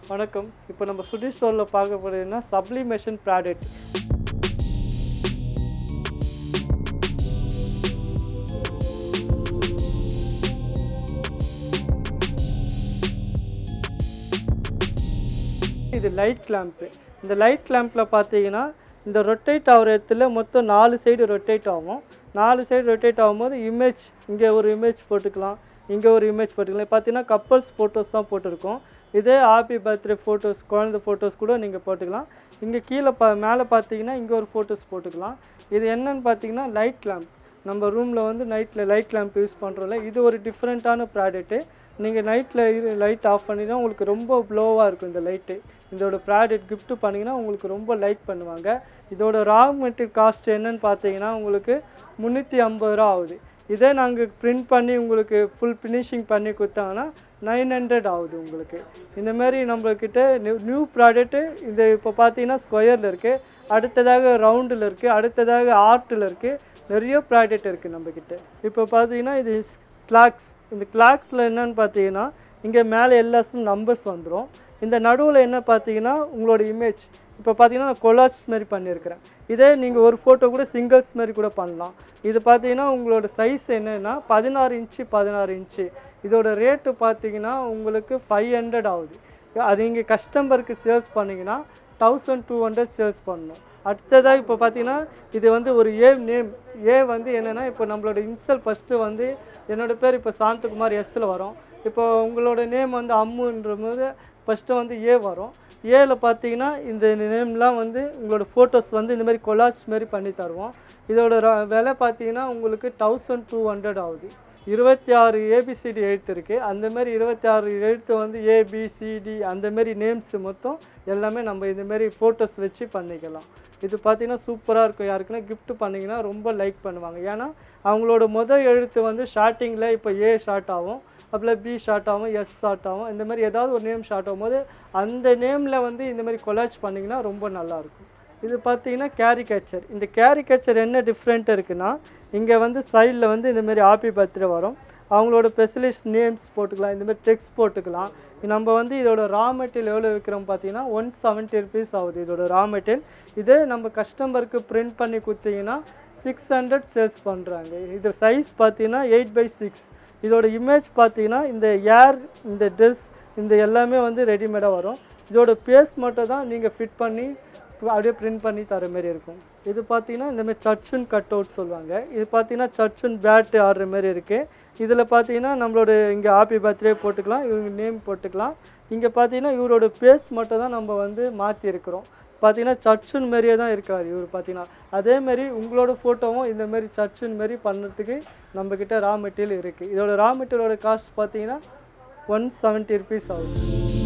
வணக்கம் இப்போ நம்ம சுடி ஸ்டோரில் பார்க்க போகிறதுன்னா சப்ளிமேஷன் ப்ராடக்ட் இது லைட் கிளாம்ப்பு இந்த லைட் கிளாம்பில் பார்த்தீங்கன்னா இந்த ரொட்டேட் ஆகிற இடத்துல மொத்தம் நாலு சைடு ரொட்டேட் ஆகும் நாலு சைடு ரொட்டேட் ஆகும்போது இமேஜ் இங்கே ஒரு இமேஜ் போட்டுக்கலாம் இங்கே ஒரு இமேஜ் போட்டுக்கலாம் பார்த்தீங்கன்னா கப்பல்ஸ் ஃபோட்டோஸ் தான் போட்டிருக்கோம் இதே ஹாப்பி பர்த்டே ஃபோட்டோஸ் குழந்தை ஃபோட்டோஸ் கூட நீங்கள் போட்டுக்கலாம் இங்கே கீழே பா மேலே பார்த்தீங்கன்னா இங்கே ஒரு ஃபோட்டோஸ் போட்டுக்கலாம் இது என்னன்னு பார்த்தீங்கன்னா லைட் லேம்ப் நம்ம ரூமில் வந்து நைட்டில் லைட் லேம்ப் யூஸ் பண்ணுறோம்ல இது ஒரு டிஃப்ரெண்ட்டான ப்ராடக்ட்டு நீங்கள் நைட்டில் இது லைட் ஆஃப் பண்ணினா உங்களுக்கு ரொம்ப ப்ளோவாக இருக்கும் இந்த லைட்டு இதோட ப்ராடக்ட் gift பண்ணிங்கன்னா உங்களுக்கு ரொம்ப லைக் பண்ணுவாங்க இதோட ரா மெட்டீரியல் காஸ்ட் என்னன்னு பார்த்தீங்கன்னா உங்களுக்கு முந்நூற்றி ஐம்பது ரூபா ஆகுது இதே நாங்கள் பிரிண்ட் பண்ணி உங்களுக்கு ஃபுல் ஃபினிஷிங் பண்ணி கொடுத்தாங்கன்னா நைன் ஹண்ட்ரட் ஆகுது உங்களுக்கு இந்த மாதிரி நம்மக்கிட்ட நியூ நியூ ப்ராடக்ட்டு இது இப்போ பார்த்தீங்கன்னா ஸ்கொயரில் இருக்குது அடுத்ததாக ரவுண்டில் இருக்குது அடுத்ததாக ஆர்ட்டில் இருக்குது நிறைய ப்ராடக்ட் இருக்குது நம்மக்கிட்ட இப்போ பார்த்தீங்கன்னா இது கிளாக்ஸ் இந்த கிளாக்ஸில் என்னன்னு பார்த்தீங்கன்னா இங்கே மேலே எல்லா நம்பர்ஸ் வந்துடும் இந்த நடுவில் என்ன பார்த்தீங்கன்னா உங்களோட இமேஜ் இப்போ பார்த்தீங்கன்னா நான் கொலாஜ் மாதிரி பண்ணியிருக்கிறேன் இதே நீங்கள் ஒரு ஃபோட்டோ கூட சிங்கிள்ஸ் மாதிரி கூட பண்ணலாம் இது பார்த்தீங்கன்னா உங்களோட சைஸ் என்னன்னா பதினாறு இன்ச்சு பதினாறு இன்ச்சு இதோட ரேட்டு பார்த்தீங்கன்னா உங்களுக்கு ஃபைவ் ஹண்ட்ரட் ஆகுது அது நீங்கள் கஸ்டமருக்கு சேல்ஸ் பண்ணிங்கன்னா தௌசண்ட் டூ ஹண்ட்ரட் சேல்ஸ் பண்ணணும் அடுத்ததாக இப்போ பார்த்தீங்கன்னா இது வந்து ஒரு ஏ நேம் ஏ வந்து என்னென்னா இப்போ நம்மளோட இன்சல் ஃபஸ்ட்டு வந்து என்னோட பேர் இப்போ சாந்தகுமார் எஸ்ஸில் வரும் இப்போ உங்களோட நேம் வந்து அம்முன்ற போது ஃபஸ்ட்டு வந்து ஏ வரும் ஏல பார்த்தீங்கன்னா இந்த நேம்லாம் வந்து உங்களோட ஃபோட்டோஸ் வந்து இந்த மாதிரி கொலாஜ் மாதிரி பண்ணி தருவோம் இதோட ர- விலை பார்த்தீங்கன்னா உங்களுக்கு தௌசண்ட் டூ ஹண்ட்ரட் ஆகுது இருபத்தி ஆறு ஏபிசிடி எழுத்து இருக்குது அந்த மாதிரி இருபத்தி ஆறு எழுத்து வந்து ஏபிசிடி அந்த மாதிரி நேம்ஸ் மொத்தம் எல்லாமே நம்ம இந்த மாதிரி ஃபோட்டோஸ் வச்சு பண்ணிக்கலாம் இது பார்த்தீங்கன்னா சூப்பராக இருக்கும் யாருக்குன்னா gift பண்ணிங்கன்னா ரொம்ப லைக் பண்ணுவாங்க ஏன்னா அவங்களோட முதல் எழுத்து வந்து ஸ்டார்டிங்கில் இப்போ ஏ ஷார்ட் ஆகும் அப்புறம் பி ஷார்ட் ஆகும் எஸ் ஷார்ட் ஆகும் இந்த மாதிரி ஏதாவது ஒரு நேம் ஷார்ட் ஆகும்போது அந்த நேமில் வந்து இந்த மாதிரி கொலாஜ் பண்ணிங்கன்னா ரொம்ப நல்லாயிருக்கும் இது பார்த்தீங்கன்னா கேரிகேச்சர் இந்த கேரிகேச்சர் என்ன டிஃப்ரெண்ட் இருக்குன்னா இங்கே வந்து சைடில் வந்து இந்த மாதிரி ஹாப்பி பர்த்டே வரும் அவங்களோட ஸ்பெஷலிஸ்ட் நேம்ஸ் போட்டுக்கலாம் இந்த மாதிரி டெக்ஸ்ட் போட்டுக்கலாம் நம்ம வந்து இதோட ரா மெட்டீரியல் எவ்வளோ விற்கிறோம் பார்த்தீங்கன்னா ஒன் செவன்ட்டி ருபீஸ் ஆகுது இதோட ரா மெட்டீரியல் இதே நம்ம கஸ்டமருக்கு பிரிண்ட் பண்ணி கொடுத்தீங்கன்னா சிக்ஸ் ஹண்ட்ரட் சேல்ஸ் பண்ணுறாங்க இது சைஸ் பார்த்தீங்கன்னா எயிட் பை சிக்ஸ் இதோட இமேஜ் பார்த்தீங்கன்னா இந்த ஏர் இந்த ட்ரெஸ் இந்த எல்லாமே வந்து ரெடிமேடாக வரும் இதோட பேஸ் மட்டும் தான் நீங்கள் ஃபிட் பண்ணி அப்படியே பிரிண்ட் பண்ணி தர மாதிரி இருக்கும் இது பார்த்தீங்கன்னா இந்த மாதிரி சர்ச்சுன் கட் அவுட் சொல்லுவாங்க இது பார்த்தீங்கன்னா சர்ச்சுன் பேட்டு ஆடுற மாதிரி இருக்குது இதில் பார்த்தீங்கன்னா நம்மளோட இங்கே ஹாப்பி பர்த்டே போட்டுக்கலாம் இவங்க நேம் போட்டுக்கலாம் இங்கே பார்த்தீங்கன்னா இவரோட பேஸ் மட்டும் தான் நம்ம வந்து மாற்றி இருக்கிறோம் பார்த்தீங்கன்னா சர்ச்சுன் மாதிரியே தான் இருக்கார் இவர் பார்த்தீங்கன்னா அதே மாதிரி உங்களோட ஃபோட்டோவும் இந்த மாதிரி சர்ச்சுன் மாதிரி பண்ணுறதுக்கு நம்மக்கிட்ட ரா மெட்டீரியல் இருக்குது இதோட ரா மெட்டீரியலோட காஸ்ட் பார்த்தீங்கன்னா ஒன் செவன்ட்டி ருபீஸ் ஆகுது